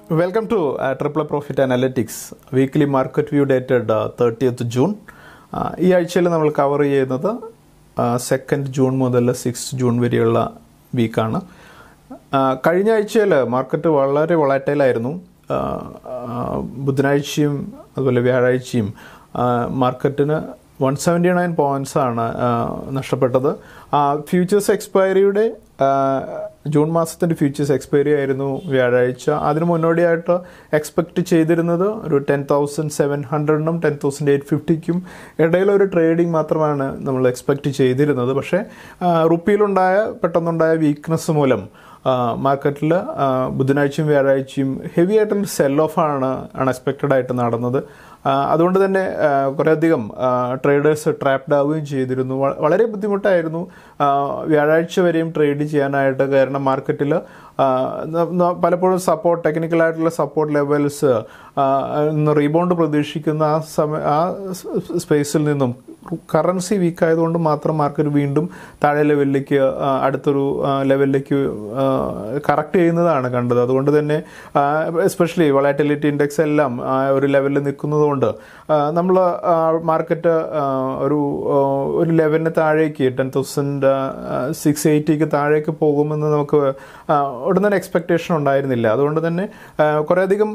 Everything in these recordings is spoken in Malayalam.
welcome to triple profit analytics weekly market view dated thirtieth June ഈ ആഴ്ചയിൽ നമ്മൾ കവർ ചെയ്യുന്നത് സെക്കൻഡ് ജൂൺ മുതൽ സിക്സ് ജൂൺ വരെയുള്ള വീക്കാണ് കഴിഞ്ഞ ആഴ്ചയിൽ മാർക്കറ്റ് വളരെ വളറ്റൈലായിരുന്നു ബുധനാഴ്ചയും അതുപോലെ വ്യാഴാഴ്ചയും മാർക്കറ്റിന് വൺ സെവൻറ്റി നയൻ പോയിൻറ്റ്സ് ആണ് നഷ്ടപ്പെട്ടത് ഫ്യൂച്ചേഴ്സ് എക്സ്പയറിയുടെ ജൂൺ മാസത്തിൻ്റെ ഫ്യൂച്ചേഴ്സ് എക്സ്പയറി ആയിരുന്നു വ്യാഴാഴ്ച അതിന് മുന്നോടിയായിട്ട് എക്സ്പെക്റ്റ് ചെയ്തിരുന്നത് ഒരു ടെൻ തൗസൻഡ് സെവൻ ഹൺഡ്രഡിനും ടെൻ തൗസൻഡ് എയ്റ്റ് ഫിഫ്റ്റിക്കും ഇടയിലൊരു ട്രേഡിംഗ് മാത്രമാണ് നമ്മൾ എക്സ്പെക്റ്റ് ചെയ്തിരുന്നത് പക്ഷേ റുപ്പിയിലുണ്ടായ പെട്ടെന്നുണ്ടായ വീക്ക്നെസ് മൂലം മാർക്കറ്റിൽ ബുധനാഴ്ചയും വ്യാഴാഴ്ചയും ഹെവി ആയിട്ടുള്ള സെൽ ഓഫ് ആണ് അൺഎക്സ്പെക്റ്റഡ് ആയിട്ട് നടന്നത് അതുകൊണ്ട് തന്നെ കുറേയധികം ട്രേഡേഴ്സ് ട്രാപ്ഡ് ആവുകയും ചെയ്തിരുന്നു വളരെ ബുദ്ധിമുട്ടായിരുന്നു വ്യാഴാഴ്ച വരെയും ട്രേഡ് ചെയ്യാനായിട്ട് കാരണം മാർക്കറ്റിൽ പലപ്പോഴും സപ്പോർട്ട് ടെക്നിക്കലായിട്ടുള്ള സപ്പോർട്ട് ലെവൽസ് റീബൗണ്ട് പ്രതീക്ഷിക്കുന്ന ആ സമയ ആ സ്പേസിൽ നിന്നും കറൻസി വീക്ക് ആയതുകൊണ്ട് മാത്രം മാർക്കറ്റ് വീണ്ടും താഴെ ലെവലിലേക്ക് അടുത്തൊരു ലെവലിലേക്ക് കറക്റ്റ് ചെയ്യുന്നതാണ് കണ്ടത് അതുകൊണ്ട് തന്നെ എസ്പെഷ്യലി വളാറ്റിലിറ്റി ഇൻഡെക്സ് എല്ലാം ഒരു ലെവലിൽ നിൽക്കുന്നതുകൊണ്ട് നമ്മൾ മാർക്കറ്റ് ഒരു ഒരു ലെവലിന് താഴേക്ക് ടെൻ തൗസൻഡ് സിക്സ് എയ്റ്റിക്ക് താഴേക്ക് പോകുമെന്ന് നമുക്ക് ഉടൻ തന്നെ എക്സ്പെക്റ്റേഷൻ ഉണ്ടായിരുന്നില്ല അതുകൊണ്ട് തന്നെ കുറേയധികം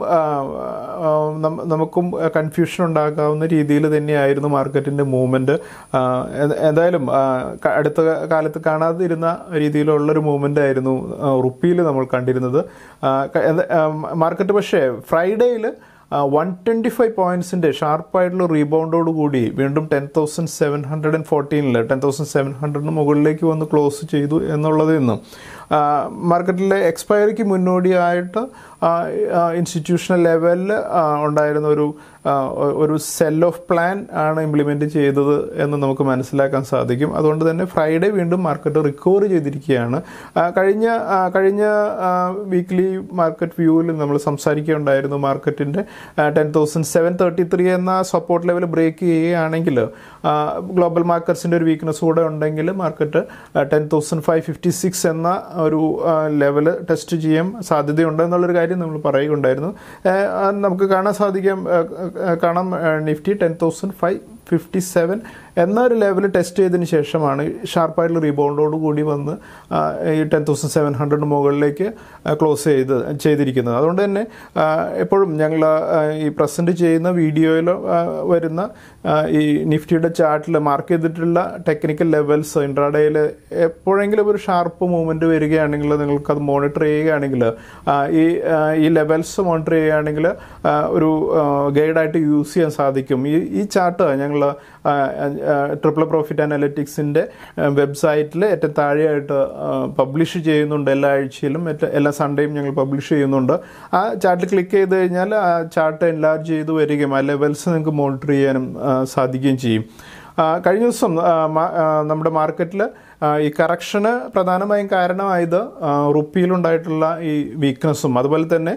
നമുക്കും കൺഫ്യൂഷൻ ഉണ്ടാക്കാവുന്ന രീതിയിൽ തന്നെയായിരുന്നു മാർക്കറ്റിൻ്റെ മൂവ്മെൻറ്റ് എന്തായാലും അടുത്ത കാലത്ത് കാണാതിരുന്ന രീതിയിലുള്ളൊരു മൂവ്മെൻ്റ് ആയിരുന്നു റുപ്പിയിൽ നമ്മൾ കണ്ടിരുന്നത് മാർക്കറ്റ് പക്ഷേ ഫ്രൈഡേയിൽ വൺ ട്വൻറ്റി ഫൈവ് പോയിൻറ്റ്സിൻ്റെ ഷാർപ്പായിട്ടുള്ള റീബൗണ്ടോട് കൂടി വീണ്ടും ten thousand seven hundred and ഫോർട്ടീനിൽ ടെൻ തൗസൻഡ് സെവൻ ഹൺഡ്രഡിന് മുകളിലേക്ക് വന്ന് ക്ലോസ് ചെയ്തു എന്നുള്ളതിൽ നിന്നും മാർക്കറ്റിലെ എക്സ്പയറിക്ക് മുന്നോടിയായിട്ട് ഇൻസ്റ്റിറ്റ്യൂഷണൽ ലെവലിൽ ഉണ്ടായിരുന്ന ഒരു ഒരു സെൽ ഓഫ് പ്ലാൻ ആണ് ഇംപ്ലിമെൻറ്റ് ചെയ്തത് എന്ന് നമുക്ക് മനസ്സിലാക്കാൻ സാധിക്കും അതുകൊണ്ട് തന്നെ ഫ്രൈഡേ വീണ്ടും മാർക്കറ്റ് റിക്കവർ ചെയ്തിരിക്കുകയാണ് കഴിഞ്ഞ കഴിഞ്ഞ വീക്ക്ലി മാർക്കറ്റ് വ്യൂവിൽ നമ്മൾ സംസാരിക്കുകയുണ്ടായിരുന്നു മാർക്കറ്റിൻ്റെ ten thousand seven thirty three എന്ന സപ്പോർട്ട് ലെവൽ ബ്രേക്ക് ചെയ്യുകയാണെങ്കിൽ ഗ്ലോബൽ മാർക്കറ്റ്സിൻ്റെ ഒരു വീക്ക്നെസ് കൂടെ ഉണ്ടെങ്കിൽ market ten thousand five fifty six എന്ന ഒരു ലെവൽ ടെസ്റ്റ് ചെയ്യാൻ സാധ്യതയുണ്ട് എന്നുള്ളൊരു കാര്യം നമ്മൾ പറയുകയുണ്ടായിരുന്നു നമുക്ക് കാണാൻ സാധിക്കാം കാണാം Nifty ten thousand five fifty seven എന്നൊരു ലെവൽ ടെസ്റ്റ് ചെയ്തതിന് ശേഷമാണ് ഷാർപ്പായിട്ടുള്ള റീബൗണ്ടോട് കൂടി വന്ന് ഈ ടെൻ തൗസൻഡ് സെവൻ ഹൺഡ്രഡ് മുകളിലേക്ക് ക്ലോസ് ചെയ്ത് ചെയ്തിരിക്കുന്നത് അതുകൊണ്ട് തന്നെ എപ്പോഴും ഞങ്ങൾ ഈ പ്രസൻറ്റ് ചെയ്യുന്ന വീഡിയോയിൽ വരുന്ന ഈ നിഫ്റ്റിയുടെ ചാർട്ടിൽ മാർക്ക് ചെയ്തിട്ടുള്ള ടെക്നിക്കൽ ലെവൽസ് ഇൻട്രാഡേയിൽ എപ്പോഴെങ്കിലും ഒരു ഷാർപ്പ് മൂവ്മെൻറ്റ് വരികയാണെങ്കിൽ നിങ്ങൾക്കത് മോണിറ്റർ ചെയ്യുകയാണെങ്കിൽ ഈ ഈ ലെവൽസ് മോണിറ്റർ ചെയ്യുകയാണെങ്കിൽ ഒരു ഗൈഡായിട്ട് യൂസ് ചെയ്യാൻ സാധിക്കും ഈ ഈ ചാർട്ട് ഞങ്ങൾ ട്രിപ്പിൾ പ്രോഫിറ്റ് അനാലിറ്റിക്സിൻ്റെ വെബ്സൈറ്റിൽ ഏറ്റവും താഴെയായിട്ട് പബ്ലിഷ് ചെയ്യുന്നുണ്ട് എല്ലാ ആഴ്ചയിലും എല്ലാ സൺഡേയും ഞങ്ങൾ പബ്ലിഷ് ചെയ്യുന്നുണ്ട് ആ ചാർട്ടിൽ ക്ലിക്ക് ചെയ്ത് കഴിഞ്ഞാൽ ആ ചാർട്ട് എൻലാർജ് ചെയ്ത് വരികയും ആ ലെവൽസ് നിങ്ങൾക്ക് മോണിറ്റർ ചെയ്യാനും സാധിക്കുകയും ചെയ്യും കഴിഞ്ഞ ദിവസം നമ്മുടെ മാർക്കറ്റിൽ ഈ കറക്ഷന് പ്രധാനമായും കാരണമായത് റുപ്പിയിലുണ്ടായിട്ടുള്ള ഈ വീക്ക്നെസ്സും അതുപോലെ തന്നെ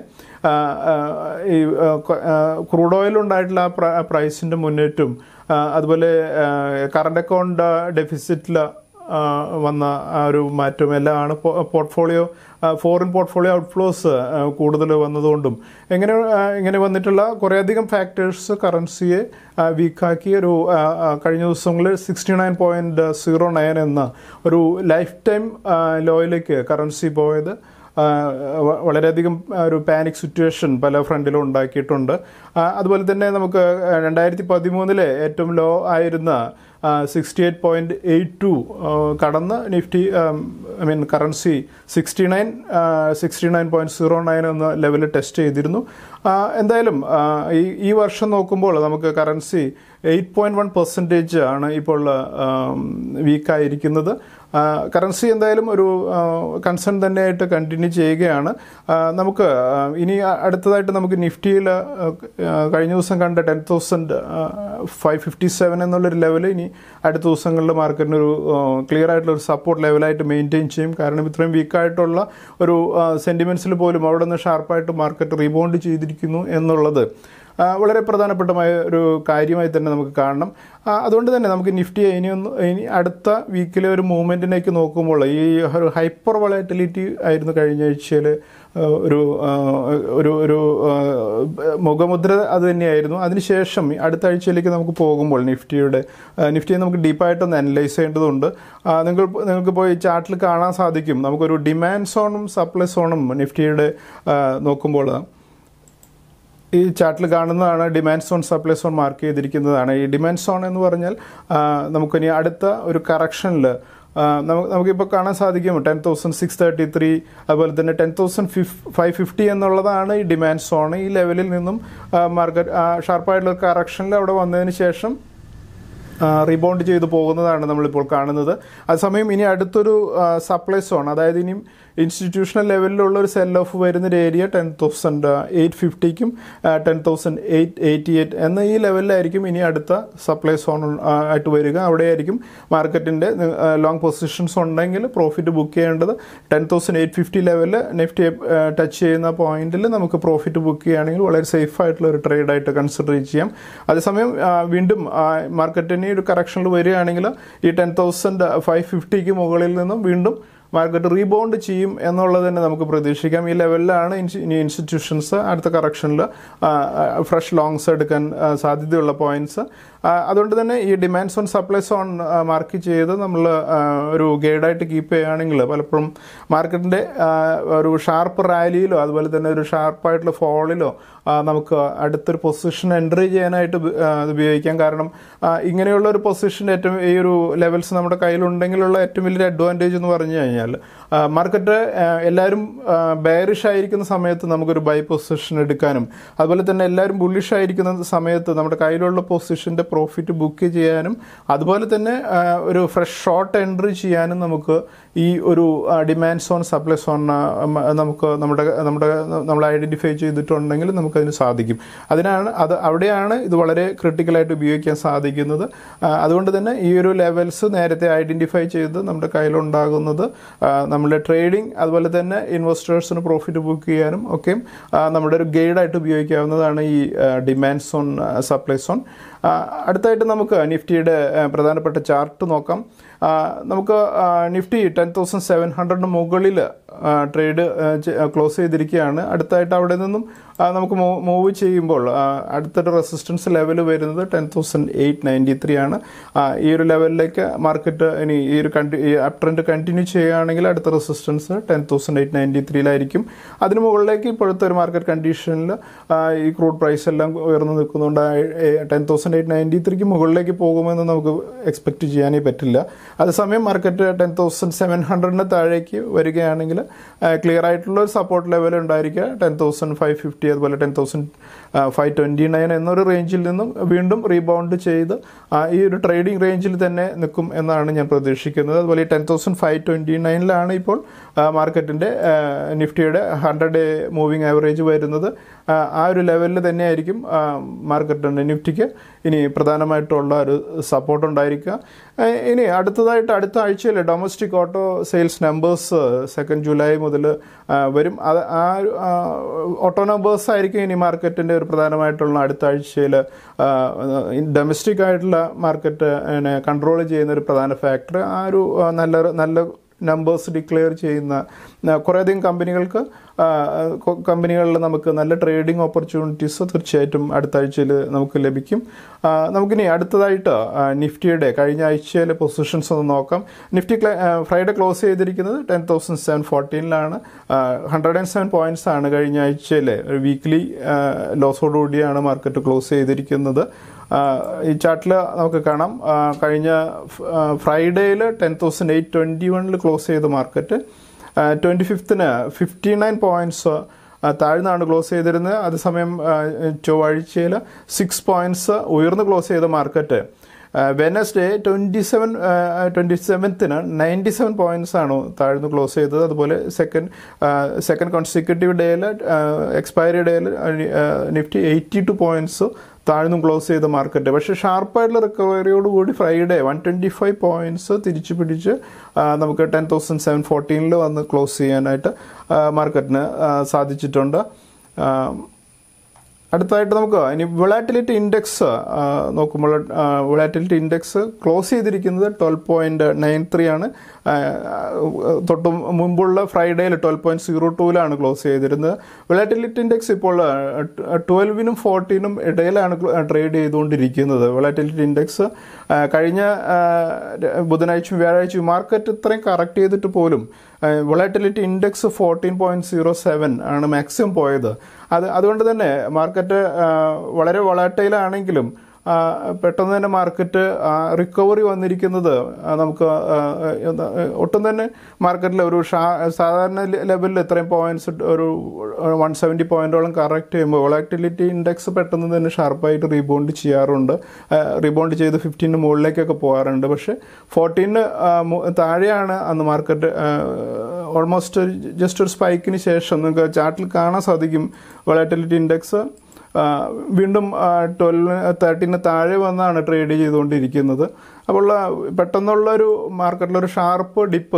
ഈ ക്രൂഡ് ഓയിലുണ്ടായിട്ടുള്ള ആ പ്രൈസിൻ്റെ മുന്നേറ്റവും അതുപോലെ കറണ്ട് അക്കൗണ്ട് ഡെഫിസിറ്റിൽ വന്ന ആ ഒരു മാറ്റം എല്ലാമാണ് പോർട്ട്ഫോളിയോ ഫോറിൻ പോർട്ട്ഫോളിയോ ഔട്ട്ഫ്ലോസ് കൂടുതൽ വന്നതുകൊണ്ടും എങ്ങനെ ഇങ്ങനെ വന്നിട്ടുള്ള കുറേയധികം ഫാക്ടേഴ്സ് കറൻസിയെ വീക്കാക്കി ഒരു കഴിഞ്ഞ ദിവസങ്ങളിൽ sixty nine point zero nine എന്ന ഒരു ലൈഫ് ടൈം ലോയിലേക്ക് കറൻസി പോയത് വളരെയധികം ഒരു പാനിക് സിറ്റുവേഷൻ പല ഫ്രണ്ടിലും ഉണ്ടാക്കിയിട്ടുണ്ട് അതുപോലെ തന്നെ നമുക്ക് രണ്ടായിരത്തി പതിമൂന്നിലെ ഏറ്റവും ലോ ആയിരുന്ന sixty eight point eight two കടന്ന് Nifty I mean currency sixty nine sixty nine point zero nine എന്ന ലെവൽ ടെസ്റ്റ് ചെയ്തിരുന്നു എന്തായാലും ഈ ഈ വർഷം നോക്കുമ്പോൾ നമുക്ക് currency eight point one percentage ആണ് ഇപ്പോൾ വീക്കായിരിക്കുന്നത് കറൻസി എന്തായാലും ഒരു കൺസേൺ തന്നെയായിട്ട് കണ്ടിന്യൂ ചെയ്യുകയാണ് നമുക്ക് ഇനി അടുത്തതായിട്ട് നമുക്ക് നിഫ്റ്റിയിൽ കഴിഞ്ഞ ദിവസം കണ്ട ten thousand five fifty seven എന്നുള്ളൊരു ലെവൽ ഇനി അടുത്ത ദിവസങ്ങളിൽ മാർക്കറ്റിന് ഒരു ക്ലിയർ ആയിട്ടുള്ള ഒരു സപ്പോർട്ട് ലെവലായിട്ട് മെയിൻറ്റെയിൻ ചെയ്യും കാരണം ഇത്രയും വീക്കായിട്ടുള്ള ഒരു സെൻറ്റിമെൻറ്റ്സിൽ പോലും അവിടെ നിന്ന് ഷാർപ്പായിട്ട് മാർക്കറ്റ് റീബൗണ്ട് ചെയ്തിരിക്കുന്നു എന്നുള്ളത് ആ, വളരെ പ്രധാനപ്പെട്ടമായ ഒരു കാര്യമായി തന്നെ നമുക്ക് കാണണം ആ, അതുകൊണ്ട് തന്നെ നമുക്ക് നിഫ്റ്റി ഇനി ഒന്ന് ഇനി അടുത്ത വീക്കിലെ ഒരു മൂവ്മെൻറ്റിലേക്ക് നോക്കുമ്പോൾ ഈ ഒരു ഹൈപ്പർ വളറ്റിലിറ്റി ആയിരുന്നു കഴിഞ്ഞ ആഴ്ചയിൽ ഒരു ആ, ഒരു ഒരു ആ, മുഖമുദ്ര അത് തന്നെയായിരുന്നു അതിനുശേഷം ഈ അടുത്ത ആഴ്ചയിലേക്ക് നമുക്ക് പോകുമ്പോൾ നിഫ്റ്റിയുടെ ആ, നിഫ്റ്റിയെ നമുക്ക് ഡീപ്പായിട്ടൊന്ന് അനലൈസ് ചെയ്യേണ്ടതുണ്ട് ആ, നിങ്ങൾ നിങ്ങൾക്ക് പോയി ചാർട്ടിൽ കാണാൻ സാധിക്കും നമുക്കൊരു ഡിമാൻഡ് സോണും സപ്ലൈ സോണും നിഫ്റ്റിയുടെ ആ, നോക്കുമ്പോൾ ഈ ചാർട്ടിൽ കാണുന്നതാണ് demand zone supply zone mark ചെയ്തിരിക്കുന്നതാണ് ഈ ഡിമാൻഡ് സോൺ എന്ന് പറഞ്ഞാൽ ആ, നമുക്കിനി അടുത്ത ഒരു കറക്ഷനിൽ നമുക്ക് നമുക്കിപ്പോൾ കാണാൻ സാധിക്കും ten thousand six thirty three അതുപോലെ തന്നെ ടെൻ തൗസൻഡ് ഫിഫ് ഫൈവ് ഫിഫ്റ്റി എന്നുള്ളതാണ് ഈ ഡിമാൻഡ് സോൺ ഈ ലെവലിൽ നിന്നും മാർക്കറ്റ് ഷാർപ്പായിട്ടുള്ള കറക്ഷനിൽ അവിടെ വന്നതിന് ശേഷം റീബൗണ്ട് ചെയ്തു പോകുന്നതാണ് നമ്മളിപ്പോൾ കാണുന്നത് അതേസമയം ഇനി അടുത്തൊരു സപ്ലൈ സോൺ അതായത് ഇനിയും ഇൻസ്റ്റിറ്റ്യൂഷണൽ ലെവലിലുള്ള ഒരു സെൽ ഓഫ് വരുന്ന ഒരു ഏരിയ ടെൻ തൗസൻഡ് എയ്റ്റ് ഫിഫ്റ്റിക്കും ten thousand eight eighty eight എന്ന ഈ ലെവലിലായിരിക്കും ഇനി അടുത്ത സപ്ലൈ സോൺ ആയിട്ട് വരിക അവിടെയായിരിക്കും മാർക്കറ്റിൻ്റെ ലോങ് പൊസിഷൻസ് ഉണ്ടെങ്കിൽ പ്രോഫിറ്റ് ബുക്ക് ചെയ്യേണ്ടത് ടെൻ തൗസൻഡ് എയ്റ്റ് ഫിഫ്റ്റി ലെവലിൽ നിഫ്റ്റി ടച്ച് ചെയ്യുന്ന പോയിന്റിൽ നമുക്ക് പ്രോഫിറ്റ് ബുക്ക് ചെയ്യുകയാണെങ്കിൽ വളരെ സേഫ് ആയിട്ടുള്ള ഒരു ട്രേഡായിട്ട് കൺസിഡർ ചെയ്യാം അതേസമയം ആ, വീണ്ടും മാർക്കറ്റിന് ഒരു കറക്ഷനിൽ വരികയാണെങ്കിൽ ഈ ടെൻ തൗസൻഡ് ഫൈവ് ഫിഫ്റ്റിക്ക് മുകളിൽ നിന്നും വീണ്ടും മാർക്കറ്റ് റീബൗണ്ട് ചെയ്യും എന്നുള്ളത് തന്നെ നമുക്ക് പ്രതീക്ഷിക്കാം ഈ ലെവലിലാണ് ഇൻസ്റ്റി- ഇനി ഇൻസ്റ്റിറ്റ്യൂഷൻസ് അടുത്ത കറക്ഷനിൽ ഫ്രഷ് ലോങ്സ് എടുക്കാൻ ആ, സാധ്യതയുള്ള പോയിന്റ്സ് അതുകൊണ്ട് തന്നെ ഈ demands on supplies on mark ചെയ്ത് നമ്മൾ ഒരു ഗൈഡായിട്ട് കീപ്പ് ചെയ്യുകയാണെങ്കിൽ പലപ്പോഴും മാർക്കറ്റിൻ്റെ ഒരു ഷാർപ്പ് റാലിയിലോ അതുപോലെ തന്നെ ഒരു ഷാർപ്പായിട്ടുള്ള ഫോളിലോ നമുക്ക് അടുത്തൊരു പൊസിഷൻ എൻട്രി ചെയ്യാനായിട്ട് ഉപ- ആ, ഇത് ഉപയോഗിക്കാം കാരണം ആ, ഇങ്ങനെയുള്ള ഒരു പൊസിഷൻ ഏറ്റവും ഈ ഒരു ലെവൽസ് നമ്മുടെ കയ്യിലുണ്ടെങ്കിലുള്ള ഏറ്റവും വലിയൊരു അഡ്വാൻറ്റേജ് എന്ന് പറഞ്ഞു കഴിഞ്ഞാൽ മാർക്കറ്റ് എല്ലാവരും ബെയറിഷ് ആയിരിക്കുന്ന സമയത്ത് നമുക്കൊരു ബൈ പൊസിഷൻ എടുക്കാനും അതുപോലെ തന്നെ എല്ലാവരും ബുള്ളിഷ് ആയിരിക്കുന്ന സമയത്ത് നമ്മുടെ കയ്യിലുള്ള പൊസിഷൻ്റെ പ്രോഫിറ്റ് ബുക്ക് ചെയ്യാനും അതുപോലെ തന്നെ ആ, ഒരു ഫ്രഷ് ഷോർട്ട് എൻട്രി ചെയ്യാനും നമുക്ക് ഈ ഒരു ഡിമാൻഡ് സോൺ സപ്ലൈ സോൺ നമുക്ക് നമ്മുടെ നമ്മുടെ നമ്മൾ ഐഡൻറ്റിഫൈ ചെയ്തിട്ടുണ്ടെങ്കിൽ നമുക്കതിന് സാധിക്കും അതിനാണ് അത് അവിടെയാണ് ഇത് വളരെ ക്രിട്ടിക്കലായിട്ട് ഉപയോഗിക്കാൻ സാധിക്കുന്നത് ആ, അതുകൊണ്ട് തന്നെ ഈ ഒരു ലെവൽസ് നേരത്തെ ഐഡൻറ്റിഫൈ ചെയ്ത് നമ്മുടെ കയ്യിലുണ്ടാകുന്നത് ആ, നമ്മുടെ ട്രേഡിംഗ് അതുപോലെ തന്നെ ഇൻവെസ്റ്റേഴ്സിന് പ്രോഫിറ്റ് ബുക്ക് ചെയ്യാനും ഒക്കെ ആ, നമ്മുടെ ഒരു ഗൈഡായിട്ട് ഉപയോഗിക്കാവുന്നതാണ് ഈ ഡിമാൻഡ് സോൺ സപ്ലൈ സോൺ ആ, അടുത്തായിട്ട് നമുക്ക് നിഫ്റ്റിയുടെ ആ, പ്രധാനപ്പെട്ട ചാർട്ട് നോക്കാം ആ, നമുക്ക് ആ, നിഫ്റ്റി ടെൻ തൗസൻഡ് സെവൻ ഹൺഡ്രഡിന് മുകളിൽ ട്രേഡ് ക്ലോസ് ചെയ്തിരിക്കുകയാണ് അടുത്തായിട്ട് അവിടെ നിന്നും ആ, നമുക്ക് മൂവ് ചെയ്യുമ്പോൾ ആ, അടുത്തൊരു റെസിസ്റ്റൻസ് ലെവൽ വരുന്നത് ten thousand eight ninety three ആണ് ആ, ഈ ഒരു ലെവലിലേക്ക് മാർക്കറ്റ് ഇനി ഈ ഒരു കണ്ടി ഈ അപ് ട്രെൻഡ് കണ്ടിന്യൂ ചെയ്യുകയാണെങ്കിൽ അടുത്ത resistance ten thousand eight ninety ത്രീയിലായിരിക്കും അതിന് മുകളിലേക്ക് ഇപ്പോഴത്തെ ഒരു മാർക്കറ്റ് കണ്ടീഷനിൽ ഈ ക്രൂഡ് പ്രൈസ് എല്ലാം ഉയർന്നു നിൽക്കുന്നുണ്ട് ടെൻ തൗസൻഡ് എയ്റ്റ് നയൻറ്റി ത്രീക്ക് മുകളിലേക്ക് പോകുമെന്ന് നമുക്ക് എക്സ്പെക്ട് ചെയ്യാനേ പറ്റില്ല അതേസമയം മാർക്കറ്റ് ടെൻ തൗസൻഡ് സെവൻ ഹൺഡ്രഡിന് താഴേക്ക് വരികയാണെങ്കിൽ ക്ലിയർ ആയിട്ടുള്ള ഒരു സപ്പോർട്ട് ലെവൽ ഉണ്ടായിരിക്കുക ടെൻ തൗസൻഡ് ഫൈവ് ഫിഫ്റ്റി അതുപോലെ ten thousand five twenty nine എന്നൊരു റേഞ്ചിൽ നിന്നും വീണ്ടും റീബൗണ്ട് ചെയ്ത് ആ, ഈ ഒരു ട്രേഡിംഗ് റേഞ്ചിൽ തന്നെ നിൽക്കും എന്നാണ് ഞാൻ പ്രതീക്ഷിക്കുന്നത് അതുപോലെ ഈ ടെൻ തൗസൻഡ് ഫൈവ് ട്വൻറ്റി നയനിലാണ് ഇപ്പോൾ മാർക്കറ്റിൻ്റെ നിഫ്റ്റിയുടെ ഹൺഡ്രഡ് ഡേ മൂവിങ് ആവറേജ് വരുന്നത് ആ, ആ ഒരു ലെവലിൽ തന്നെയായിരിക്കും മാർക്കറ്റിൻ്റെ നിഫ്റ്റിക്ക് ഇനി പ്രധാനമായിട്ടുള്ള ഒരു സപ്പോർട്ട് ഉണ്ടായിരിക്കുക ആ, ഇനി അടുത്തതായിട്ട് അടുത്ത ആഴ്ചയിൽ domestic auto sales numbers second July മുതൽ വരും അത് ആ ഒരു ഓട്ടോ നമ്പേഴ്സ് ആയിരിക്കും ഇനി മാർക്കറ്റിൻ്റെ ഒരു പ്രധാനമായിട്ടുള്ള അടുത്ത ആഴ്ചയിൽ ഡൊമസ്റ്റിക് ആയിട്ടുള്ള മാർക്കറ്റ് കൺട്രോൾ ചെയ്യുന്ന ഒരു പ്രധാന ഫാക്ടർ ആ ഒരു ആ, നല്ല നല്ല നമ്പേഴ്സ് ഡിക്ലെയർ ചെയ്യുന്ന ആ, കുറേയധികം കമ്പനികൾക്ക് ആ, കൊ- കമ്പനികളിൽ നമുക്ക് നല്ല ട്രേഡിംഗ് ഓപ്പർച്യൂണിറ്റീസ് തീർച്ചയായിട്ടും അടുത്ത ആഴ്ചയിൽ നമുക്ക് ലഭിക്കും ആ, നമുക്കിനി അടുത്തതായിട്ട് ആ, നിഫ്റ്റിയുടെ കഴിഞ്ഞ ആഴ്ചയിലെ പൊസിഷൻസ് ഒന്ന് നോക്കാം നിഫ്റ്റി ക്ല- ആ, ഫ്രൈഡേ ക്ലോസ് ചെയ്തിരിക്കുന്നത് ടെൻ തൗസൻഡ് സെവൻ ഫോർട്ടീനിലാണ് ഹൺഡ്രഡ് ആൻഡ് സെവൻ പോയിന്റ്സ് ആണ് കഴിഞ്ഞ ആഴ്ചയിലെ ഒരു വീക്ക്ലി ലോസോടുകൂടിയാണ് മാർക്കറ്റ് ക്ലോസ് ചെയ്തിരിക്കുന്നത് ആ, ഈ ചാർട്ടിൽ നമുക്ക് കാണാം ആ, കഴിഞ്ഞ ഫ്രൈഡേയിൽ ടെൻ തൗസൻഡ് എയ്റ്റ് ട്വൻറ്റി വണ്ണിൽ ക്ലോസ് ചെയ്ത മാർക്കറ്റ് ട്വൻറ്റി ഫിഫ്ത്തിന് ഫിഫ്റ്റി നയൻ പോയിൻറ്റ്സ് താഴ്ന്നാണ് ക്ലോസ് ചെയ്തിരുന്നത് അതേസമയം ചൊവ്വാഴ്ചയിൽ സിക്സ് പോയിൻറ്റ്സ് ഉയർന്ന് ക്ലോസ് ചെയ്ത market Wednesday twenty seven twenty സെവൻത്തിന് നയൻറ്റി സെവൻ പോയിൻറ്റ്സ് ആണ് താഴ്ന്നു ക്ലോസ് ചെയ്തത് അതുപോലെ സെക്കൻഡ് സെക്കൻഡ് കോൺസിക്യൂട്ടീവ് ഡേയിൽ എക്സ്പയറി ഡേയിൽ നിഫ്റ്റി എയ്റ്റി ടു പോയിൻറ്റ്സ് താഴ്ന്നും ക്ലോസ് ചെയ്ത മാർക്കറ്റ് പക്ഷേ ഷാർപ്പായിട്ടുള്ള റിക്കവറിയോടുകൂടി Friday one twenty five points തിരിച്ചു പിടിച്ച് ആ, നമുക്ക് ടെൻ തൗസൻഡ് സെവൻ ഫോർട്ടീനിൽ വന്ന് ക്ലോസ് ചെയ്യാനായിട്ട് ആ, മാർക്കറ്റിന് ആ, സാധിച്ചിട്ടുണ്ട് ആ, അടുത്തതായിട്ട് നമുക്ക് ഇനി വിളാറ്റിലിറ്റി ഇൻഡെക്സ് നോക്കുമ്പോൾ വിളാറ്റിലിറ്റി ഇൻഡെക്സ് ക്ലോസ് ചെയ്തിരിക്കുന്നത് ട്വൽവ് പോയിന്റ് നയൻ ത്രീ ആണ് ആ, തൊട്ട് മുമ്പുള്ള ഫ്രൈഡേയിൽ ട്വൽവ് പോയിന്റ് സീറോ ടൂവിലാണ് ക്ലോസ് ചെയ്തിരുന്നത് വിളാറ്റിലിറ്റി ഇൻഡെക്സ് ഇപ്പോൾ ട്വൽവിനും ഫോർട്ടീനും ഇടയിലാണ് ട്രേഡ് ചെയ്തുകൊണ്ടിരിക്കുന്നത് വിളാറ്റിലിറ്റി ഇൻഡെക്സ് ആ, കഴിഞ്ഞ ആ, ബുധനാഴ്ചയും വ്യാഴാഴ്ചയും മാർക്കറ്റ് ഇത്രയും കറക്റ്റ് ചെയ്തിട്ട് പോലും volatility index fourteen point zero seven ആണ് മാക്സിമം പോയത് അത് അതുകൊണ്ട് തന്നെ മാർക്കറ്റ് ആ, വളരെ വൊളാറ്റൈലാണെങ്കിലും ആ, പെട്ടെന്ന് തന്നെ മാർക്കറ്റ് റിക്കവറി വന്നിരിക്കുന്നത് ആ, നമുക്ക് ആ, ആ, ഒട്ടും തന്നെ മാർക്കറ്റിൽ ഒരു ഷാ- സാധാരണ ലെവലിൽ ഇത്രയും പോയിന്റ്സ് ഒരു വൺ സെവൻറ്റി പോയിന്റോളം കറക്റ്റ് ചെയ്യുമ്പോൾ വൊളാറ്റിലിറ്റി ഇൻഡെക്സ് പെട്ടെന്ന് തന്നെ ഷാർപ്പായിട്ട് റീബൗണ്ട് ചെയ്യാറുണ്ട് റീബൗണ്ട് ചെയ്ത് ഫിഫ്റ്റീന് മുകളിലേക്കൊക്കെ പോകാറുണ്ട് പക്ഷേ ഫോർട്ടീന് താഴെയാണ് അന്ന് മാർക്കറ്റ് ഓൾമോസ്റ്റ് ജസ്റ്റ് ഒരു സ്പൈക്കിന് ശേഷം നിങ്ങൾക്ക് ചാർട്ടിൽ കാണാൻ സാധിക്കും വൊളാറ്റിലിറ്റി ഇൻഡെക്സ് ആ, വീണ്ടും ട്വൽവ് തേർട്ടീന് താഴെ വന്നാണ് ട്രേഡ് ചെയ്തുകൊണ്ടിരിക്കുന്നത് അപ്പോൾ ആ, പെട്ടെന്നുള്ളൊരു മാർക്കറ്റിലൊരു ഷാർപ്പ് ഡിപ്പ്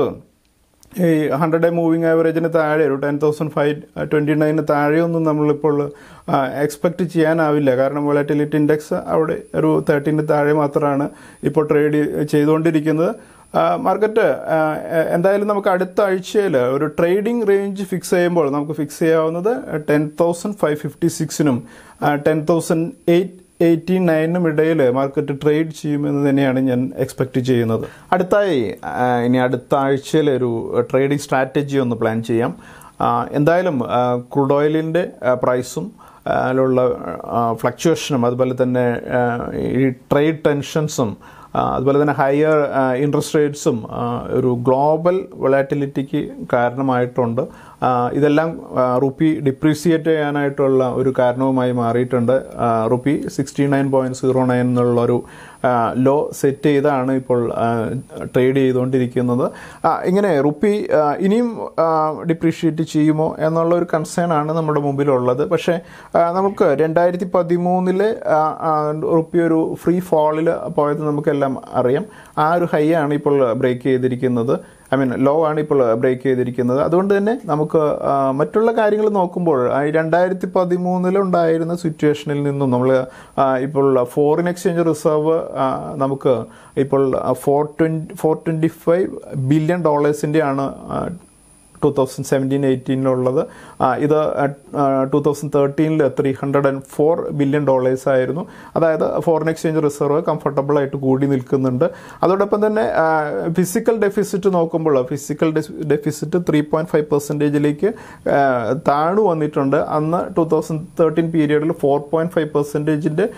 ഈ ഹൺഡ്രഡ് ഡേ മൂവിങ് ആവറേജിന് താഴെ ഒരു ടെൻ തൗസൻഡ് ഫൈവ് ട്വൻറ്റി നയന് താഴെയൊന്നും നമ്മളിപ്പോൾ എക്സ്പെക്റ്റ് ചെയ്യാനാവില്ല കാരണം വൊളാറ്റിലിറ്റി ഇൻഡെക്സ് അവിടെ ഒരു തേർട്ടീന് താഴെ മാത്രമാണ് ഇപ്പോൾ ട്രേഡ് ചെയ്തുകൊണ്ടിരിക്കുന്നത് ആ, മാർക്കറ്റ് ആ, എ- എന്തായാലും നമുക്ക് അടുത്ത ആഴ്ചയിൽ ഒരു ട്രേഡിംഗ് റേഞ്ച് ഫിക്സ് ചെയ്യുമ്പോൾ നമുക്ക് ഫിക്സ് ചെയ്യാവുന്നത് ടെൻ തൗസൻഡ് ഫൈവ് ഫിഫ്റ്റി സിക്സിനും ടെൻ തൗസൻഡ് എയ്റ്റ് എയ്റ്റി നയനും ഇടയിൽ മാർക്കറ്റ് ട്രേഡ് ചെയ്യുമെന്ന് തന്നെയാണ് ഞാൻ എക്സ്പെക്ട് ചെയ്യുന്നത് അടുത്തായി ആ, ഇനി അടുത്ത ആഴ്ചയിൽ ഒരു ട്രേഡിംഗ് സ്ട്രാറ്റജി ഒന്ന് പ്ലാൻ ചെയ്യാം ആ, എന്തായാലും ക്രൂഡ് ഓയിലിൻ്റെ പ്രൈസും അതിലുള്ള ഫ്ലക്ച്വേഷനും അതുപോലെ തന്നെ ആ, ഈ ട്രേഡ് ടെൻഷൻസും ആ, അതുപോലെ തന്നെ ഹയർ ഇൻട്രസ്റ്റ് റേറ്റ്സും ഒരു ഗ്ലോബൽ വൊളാറ്റിലിറ്റിക്ക് കാരണമായിട്ടുണ്ട് ആ, ഇതെല്ലാം ആ, റുപ്പി ഡിപ്രീസിയേറ്റ് ചെയ്യാനായിട്ടുള്ള ഒരു കാരണവുമായി മാറിയിട്ടുണ്ട് ആ, rupee sixty nine point zero nine എന്നുള്ള ഒരു ലോ സെറ്റ് ചെയ്താണ് ഇപ്പോൾ ട്രേഡ് ചെയ്തുകൊണ്ടിരിക്കുന്നത് ആ, ഇങ്ങനെ റുപ്പി ആ, ഇനിയും ഡിപ്രീഷിയേറ്റ് ചെയ്യുമോ എന്നുള്ള ഒരു കൺസേൺ ആണ് നമ്മുടെ മുമ്പിലുള്ളത് പക്ഷേ ആ, നമുക്ക് രണ്ടായിരത്തി പതിമൂന്നില് റുപ്പി ഒരു ഫ്രീ ഫോളിൽ പോയത് നമുക്കെല്ലാം അറിയാം ആ ഒരു ഹൈ ആണ് ഇപ്പോൾ ബ്രേക്ക് ചെയ്തിരിക്കുന്നത് ഐ മീൻ ലോ ആണ് ഇപ്പോൾ ബ്രേക്ക് ചെയ്തിരിക്കുന്നത് അതുകൊണ്ട് തന്നെ നമുക്ക് ആ, മറ്റുള്ള കാര്യങ്ങൾ നോക്കുമ്പോൾ ആ, ഈ രണ്ടായിരത്തി പതിമൂന്നിലുണ്ടായിരുന്ന സിറ്റുവേഷനിൽ നിന്നും നമ്മൾ ഇപ്പോൾ ഫോറിൻ എക്സ്ചേഞ്ച് റിസർവ് നമുക്ക് ഇപ്പോൾ four twenty four twenty five billion ഡോളേഴ്സിൻ്റെയാണ് ടു തൗസൻഡ് സെവൻറ്റീൻ എയ്റ്റീനിലുള്ളത് ഇത് ടു തൗസൻഡ് തേർട്ടീനിൽ three hundred and four billion dollars ആയിരുന്നു അതായത് ഫോറിൻ എക്സ്ചേഞ്ച് റിസർവ് കംഫർട്ടബിൾ ആയിട്ട് കൂടി നിൽക്കുന്നുണ്ട് അതോടൊപ്പം തന്നെ ഫിസിക്കൽ ഡെഫിസിറ്റ് നോക്കുമ്പോൾ physical deficit three point five പെർസെൻറ്റേജിലേക്ക് താണു വന്നിട്ടുണ്ട് അന്ന് ടു തൗസൻഡ് തേർട്ടീൻ പീരിയഡിൽ ഫോർ പോയിന്റ് ഫൈവ് പെർസെൻറ്റേജിൻ്റെ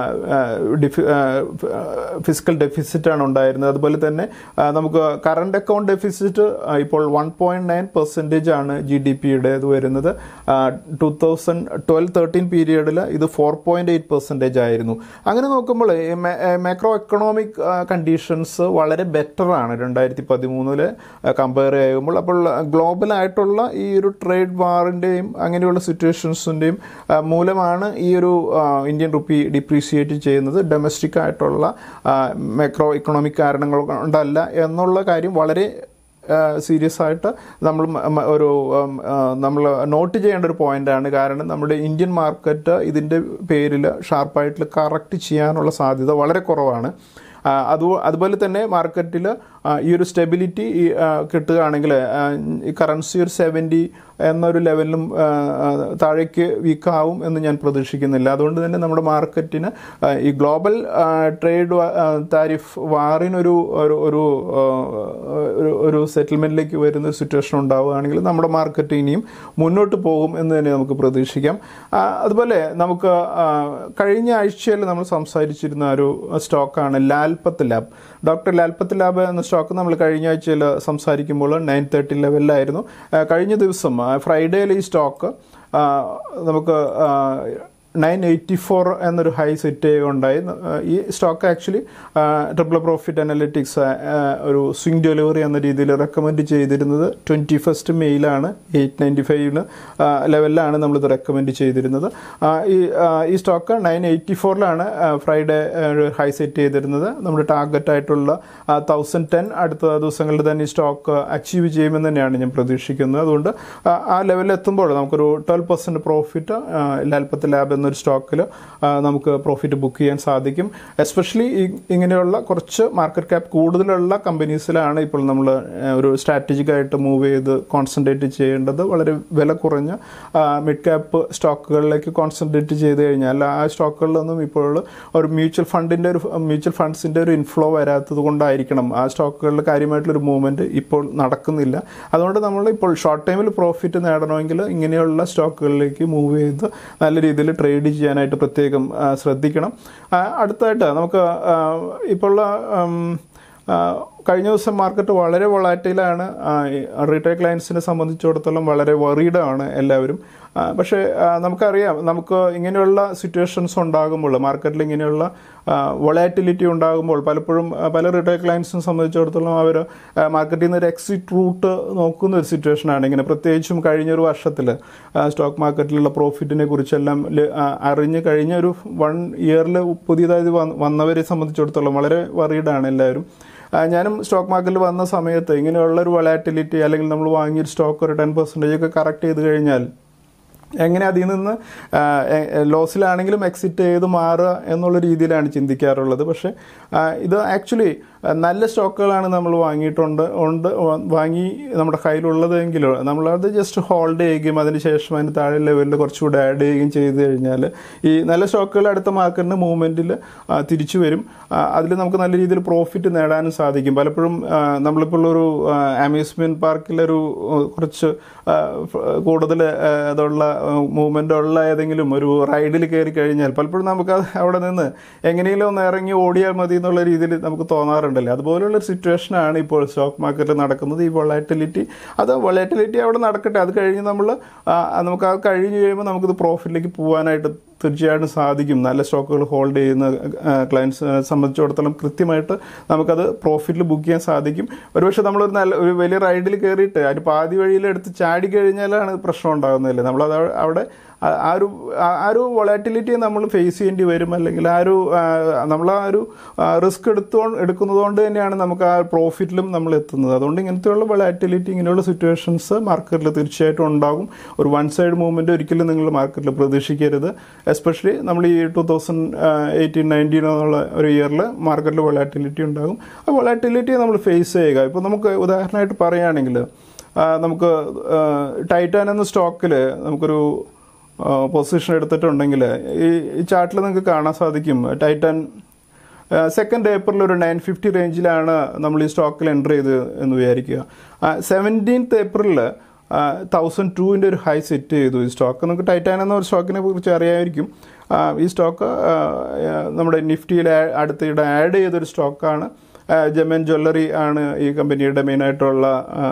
ഫിസിക്കൽ ഡെഫിസിറ്റ് ആണ് ഉണ്ടായിരുന്നത് അതുപോലെ തന്നെ ആ, നമുക്ക് കറണ്ട് അക്കൗണ്ട് ഡെഫിസിറ്റ് ഇപ്പോൾ വൺ പോയിന്റ് നയൻ പെർസെൻറ്റേജ് ആണ് ജി ഡി പിയുടെ ഇത് വരുന്നത് ടു തൗസൻഡ് ട്വൽവ് തേർട്ടീൻ പീരിയഡിൽ ഇത് ഫോർ പോയിന്റ് എയ്റ്റ് പെർസെൻറ്റേജ് ആയിരുന്നു അങ്ങനെ നോക്കുമ്പോൾ മാക്രോ എക്കണോമിക് കണ്ടീഷൻസ് വളരെ ബെറ്റർ ആണ് രണ്ടായിരത്തി പതിമൂന്നില് കമ്പയർ ചെയ്യുമ്പോൾ അപ്പോൾ ഗ്ലോബൽ ആയിട്ടുള്ള ഈ ഒരു ട്രേഡ് വാറിൻ്റെയും അങ്ങനെയുള്ള സിറ്റുവേഷൻസിൻ്റെയും മൂലമാണ് ഈ ഒരു ആ, ഇന്ത്യൻ റുപ്പി ഡിപ്രീസിയേറ്റ് ചെയ്യുന്നത് ഡൊമസ്റ്റിക് ആയിട്ടുള്ള മാക്രോ ഇക്കണോമിക് കാരണങ്ങൾ കൊണ്ടല്ല എന്നുള്ള കാര്യം വളരെ സീരിയസ് ആയിട്ട് നമ്മൾ മ- മ- ഒരു നമ്മൾ നോട്ട് ചെയ്യേണ്ട ഒരു പോയിന്റാണ് കാരണം നമ്മുടെ ഇന്ത്യൻ മാർക്കറ്റ് ഇതിൻ്റെ പേരിൽ ഷാർപ്പായിട്ട് കറക്റ്റ് ചെയ്യാനുള്ള സാധ്യത വളരെ കുറവാണ് ആ, അത് അതുപോലെ തന്നെ മാർക്കറ്റിൽ ഈ ഒരു സ്റ്റെബിലിറ്റി കിട്ടുകയാണെങ്കിൽ ആ, ഈ കറൻസി ഒരു സെവൻറ്റി എന്നൊരു ലെവലിലും ആ, ആ, താഴേക്ക് വീക്കാവും എന്ന് ഞാൻ പ്രതീക്ഷിക്കുന്നില്ല അതുകൊണ്ട് തന്നെ നമ്മുടെ മാർക്കറ്റിന് ആ, ഈ ഗ്ലോബൽ ട്രേഡ് താരിഫ് വാറിനൊരു ഒരു ഒരു ആ, ഒരു ഒരു സെറ്റിൽമെന്റിലേക്ക് വരുന്ന ഒരു സിറ്റുവേഷൻ ഉണ്ടാവുകയാണെങ്കിൽ നമ്മുടെ മാർക്കറ്റ് ഇനിയും മുന്നോട്ട് പോകും എന്ന് തന്നെ നമുക്ക് പ്രതീക്ഷിക്കാം ആ, അതുപോലെ നമുക്ക് ആ, കഴിഞ്ഞ ആഴ്ചയിൽ നമ്മൾ സംസാരിച്ചിരുന്ന ഒരു സ്റ്റോക്കാണ് Lalpath lab doctor Lalpath lab എന്ന സ്റ്റോക്ക് നമ്മൾ കഴിഞ്ഞ ആഴ്ചയിൽ സംസാരിക്കുമ്പോൾ നയൻ തേർട്ടി ലെവലിലായിരുന്നു ആ, കഴിഞ്ഞ ദിവസം ഫ്രൈഡേയിൽ ഈ സ്റ്റോക്ക് ആ, നമുക്ക് നയൻ എയ്റ്റി ഫോർ എന്നൊരു ഹൈ സെറ്റ് ചെയ്യുകയുണ്ടായി ആ, ഈ stock actually triple profit analytics ഒരു സ്വിംഗ് ഡെലിവറി എന്ന രീതിയിൽ റെക്കമെൻഡ് ചെയ്തിരുന്നത് ട്വൻറ്റി ഫസ്റ്റ് മെയിലാണ് എയ്റ്റ് നയൻറ്റി ഫൈവിന് ലെവലിലാണ് നമ്മളിത് റെക്കമെൻഡ് ചെയ്തിരുന്നത് ആ, ഈ ആ, ഈ സ്റ്റോക്ക് നയൻ എയ്റ്റി ഫോറിലാണ് ഫ്രൈഡേ ഹൈ സെറ്റ് ചെയ്തിരുന്നത് നമ്മുടെ ടാർഗറ്റ് ആയിട്ടുള്ള തൗസൻഡ് ടെൻ അടുത്ത ദിവസങ്ങളിൽ തന്നെ ഈ സ്റ്റോക്ക് അച്ചീവ് ചെയ്യുമെന്ന് തന്നെയാണ് ഞാൻ പ്രതീക്ഷിക്കുന്നത് അതുകൊണ്ട് ആ, ആ ലെവലിൽ എത്തുമ്പോൾ നമുക്കൊരു twelve percent profit Lalpath lab വരുന്ന ഒരു സ്റ്റോക്കിൽ നമുക്ക് പ്രോഫിറ്റ് ബുക്ക് ചെയ്യാൻ സാധിക്കും എസ്പെഷ്യലി ഇങ്ങനെയുള്ള കുറച്ച് മാർക്കറ്റ് ക്യാപ്പ് കൂടുതലുള്ള കമ്പനീസിലാണ് ഇപ്പോൾ നമ്മൾ ഒരു സ്ട്രാറ്റജിക് ആയിട്ട് മൂവ് ചെയ്ത് കോൺസെൻട്രേറ്റ് ചെയ്യേണ്ടത് വളരെ വില കുറഞ്ഞ മിഡ് ക്യാപ്പ് സ്റ്റോക്കുകളിലേക്ക് കോൺസെൻട്രേറ്റ് ചെയ്ത് കഴിഞ്ഞാൽ ആ സ്റ്റോക്കുകളിലൊന്നും ഇപ്പോൾ ഒരു മ്യൂച്വൽ ഫണ്ടിൻ്റെ ഒരു മ്യൂച്വൽ ഫണ്ട്സിൻ്റെ ഒരു ഇൻഫ്ലോ വരാത്തത് കൊണ്ടായിരിക്കണം ആ സ്റ്റോക്കുകളിൽ കാര്യമായിട്ടുള്ളൊരു മൂവ്മെൻറ്റ് ഇപ്പോൾ നടക്കുന്നില്ല അതുകൊണ്ട് നമ്മൾ ഇപ്പോൾ ഷോർട്ട് ടൈമിൽ പ്രോഫിറ്റ് നേടണമെങ്കിൽ ഇങ്ങനെയുള്ള സ്റ്റോക്കുകളിലേക്ക് മൂവ് ചെയ്ത് നല്ല രീതിയിൽ ട്രേഡ് ചെയ്യാനായിട്ട് പ്രത്യേകം ആ, ശ്രദ്ധിക്കണം ആ, അടുത്തായിട്ട് നമുക്ക് ആ, ഇപ്പോൾ ഉള്ള, ഉം, ആ, കഴിഞ്ഞ ദിവസം മാർക്കറ്റ് വളരെ വൊളാറ്റൈലാണ് റീറ്റെയിൽ ക്ലയൻസിനെ സംബന്ധിച്ചിടത്തോളം വളരെ worried ആണ് എല്ലാവരും ആ, പക്ഷേ ആ, നമുക്കറിയാം നമുക്ക് ഇങ്ങനെയുള്ള സിറ്റുവേഷൻസ് ഉണ്ടാകുമ്പോൾ മാർക്കറ്റിൽ ഇങ്ങനെയുള്ള വൊളാറ്റിലിറ്റി ഉണ്ടാകുമ്പോൾ പലപ്പോഴും ആ, പല റീറ്റെയിൽ ക്ലയൻസിനെ സംബന്ധിച്ചിടത്തോളം അവർ മാർക്കറ്റിൽ നിന്ന് ഒരു എക്സിറ്റ് റൂട്ട് നോക്കുന്ന ഒരു സിറ്റുവേഷനാണ് ഇങ്ങനെ പ്രത്യേകിച്ചും കഴിഞ്ഞൊരു വർഷത്തിൽ സ്റ്റോക്ക് മാർക്കറ്റിലുള്ള പ്രോഫിറ്റിനെ കുറിച്ചെല്ലാം ല- ആ, അറിഞ്ഞ് കഴിഞ്ഞ ഒരു വൺ ഇയറിൽ പുതിയതായി വന്ന- വന്നവരെ സംബന്ധിച്ചിടത്തോളം വളരെ വറീഡാണ് എല്ലാവരും ആ, ഞാനും സ്റ്റോക്ക് മാർക്കറ്റിൽ വന്ന സമയത്ത് ഇങ്ങനെയുള്ള ഒരു വൊളാറ്റിലിറ്റി അല്ലെങ്കിൽ നമ്മൾ വാങ്ങിയൊരു സ്റ്റോക്ക് ഒരു ടെൻ പെർസെൻറ്റേജ് ഒക്കെ കറക്റ്റ് ചെയ്ത് കഴിഞ്ഞാൽ എങ്ങനെ അതിൽ നിന്ന് ആ, എ- എ- ലോസിലാണെങ്കിലും എക്സിറ്റ് ചെയ്ത് മാറുക എന്നുള്ള രീതിയിലാണ് ചിന്തിക്കാറുള്ളത് പക്ഷേ ആ, ഇത് ആക്ച്വലി നല്ല സ്റ്റോക്കുകളാണ് നമ്മൾ വാങ്ങിയിട്ടുണ്ട് ഉണ്ട് വ- വാങ്ങി നമ്മുടെ കയ്യിലുള്ളതെങ്കിലും നമ്മളത് ജസ്റ്റ് ഹോൾഡ് ചെയ്യുകയും അതിന് ശേഷം അതിന് താഴെ ലെവലിൽ കുറച്ചുകൂടെ ആഡ് ചെയ്യുകയും ചെയ്ത് കഴിഞ്ഞാൽ ഈ നല്ല സ്റ്റോക്കുകൾ അടുത്ത മാർക്കറ്റിൻ്റെ മൂവ്മെൻറ്റിൽ തിരിച്ചു വരും അതിൽ നമുക്ക് നല്ല രീതിയിൽ പ്രോഫിറ്റ് നേടാനും സാധിക്കും പലപ്പോഴും ആ, നമ്മളിപ്പോൾ ഒരു അമ്യൂസ്മെൻറ്റ് പാർക്കിലൊരു ആ, കുറച്ച് ആ, ഫ- കൂടുതൽ ആ, അതുള്ള മൂവ്മെൻ്റ് ഉള്ള ഏതെങ്കിലും ഒരു റൈഡിൽ കയറി കഴിഞ്ഞാൽ പലപ്പോഴും നമുക്ക് അത് അവിടെ നിന്ന് എങ്ങനെയെങ്കിലും ഒന്ന് ഇറങ്ങി ഓടിയാൽ മതി എന്നുള്ള രീതിയിൽ നമുക്ക് തോന്നാറുണ്ടല്ലേ അതുപോലുള്ള ഒരു സിറ്റുവേഷനാണ് ഇപ്പോൾ സ്റ്റോക്ക് മാർക്കറ്റിൽ നടക്കുന്നത് ഈ വൊളാറ്റിലിറ്റി അത് വൊളാറ്റിലിറ്റി അവിടെ നടക്കട്ടെ അത് കഴിഞ്ഞ് നമ്മൾ നമുക്ക് അത് കഴിഞ്ഞ് കഴിയുമ്പോൾ നമുക്കിത് പ്രോഫിറ്റിലേക്ക് പോകാനായിട്ട് തീർച്ചയായിട്ടും സാധിക്കും നല്ല സ്റ്റോക്കുകൾ ഹോൾഡ് ചെയ്യുന്ന ക്ലയൻസിനെ സംബന്ധിച്ചിടത്തോളം കൃത്യമായിട്ട് നമുക്കത് പ്രോഫിറ്റിൽ ബുക്ക് ചെയ്യാൻ സാധിക്കും ഒരുപക്ഷെ നമ്മളൊരു നല്ല ഒരു വലിയ റൈഡിൽ കയറിയിട്ട് അതിന് പാതി വഴിയിൽ എടുത്ത് ചാടി കഴിഞ്ഞാലാണ് പ്രശ്നം ഉണ്ടാകുന്നതല്ലേ നമ്മളത് അവിടെ ആ- ആ ഒരു ആ- ആ ഒരു വൊളാറ്റിലിറ്റി നമ്മൾ ഫേസ് ചെയ്യേണ്ടി വരും അല്ലെങ്കിൽ ആ ഒരു നമ്മൾ ആ ഒരു റിസ്ക് എടുത്തോ എടുക്കുന്നത് കൊണ്ട് തന്നെയാണ് നമുക്ക് ആ പ്രോഫിറ്റിലും നമ്മൾ എത്തുന്നത് അതുകൊണ്ട് ഇങ്ങനത്തെയുള്ള വൊളാറ്റിലിറ്റി ഇങ്ങനെയുള്ള സിറ്റുവേഷൻസ് മാർക്കറ്റിൽ തീർച്ചയായിട്ടും ഉണ്ടാകും ഒരു വൺ സൈഡ് മൂവ്മെൻറ്റ് ഒരിക്കലും നിങ്ങൾ മാർക്കറ്റിൽ പ്രതീക്ഷിക്കരുത് എസ്പെഷ്യലി നമ്മൾ ഈ ടു തൗസൻഡ് എയ്റ്റീൻ നയൻറ്റീൻ എന്നുള്ള ഒരു ഇയറിൽ മാർക്കറ്റിൽ വൊളാറ്റിലിറ്റി ഉണ്ടാകും ആ വൊളാറ്റിലിറ്റി നമ്മൾ ഫേസ് ചെയ്യുക ഇപ്പോൾ നമുക്ക് ഉദാഹരണമായിട്ട് പറയുകയാണെങ്കിൽ ആ, നമുക്ക് ടൈറ്റാൻ എന്ന സ്റ്റോക്കിൽ നമുക്കൊരു പൊസിഷൻ എടുത്തിട്ടുണ്ടെങ്കിൽ ഈ ഈ ചാർട്ടിൽ നിങ്ങൾക്ക് കാണാൻ സാധിക്കും ടൈറ്റാൻ സെക്കൻഡ് ഏപ്രിൽ ഒരു നയൻ ഫിഫ്റ്റി റേഞ്ചിലാണ് നമ്മൾ ഈ സ്റ്റോക്കിൽ എൻ്റർ ചെയ്ത് എന്ന് വിചാരിക്കുക സെവൻറ്റീൻത്ത് ഏപ്രിലിൽ തൗസൻഡ് ടുവിൻ്റെ ഒരു ഹൈ സെറ്റ് ചെയ്തു ഈ സ്റ്റോക്ക് നമുക്ക് ടൈറ്റാൻ എന്ന ഒരു സ്റ്റോക്കിനെ കുറിച്ച് അറിയാമായിരിക്കും ആ, ഈ സ്റ്റോക്ക് ആ, നമ്മുടെ നിഫ്റ്റിയിൽ അടുത്തിടെ ആഡ് ചെയ്തൊരു സ്റ്റോക്കാണ് ജമൻ ജ്വല്ലറി ആണ് ഈ കമ്പനിയുടെ മെയിനായിട്ടുള്ള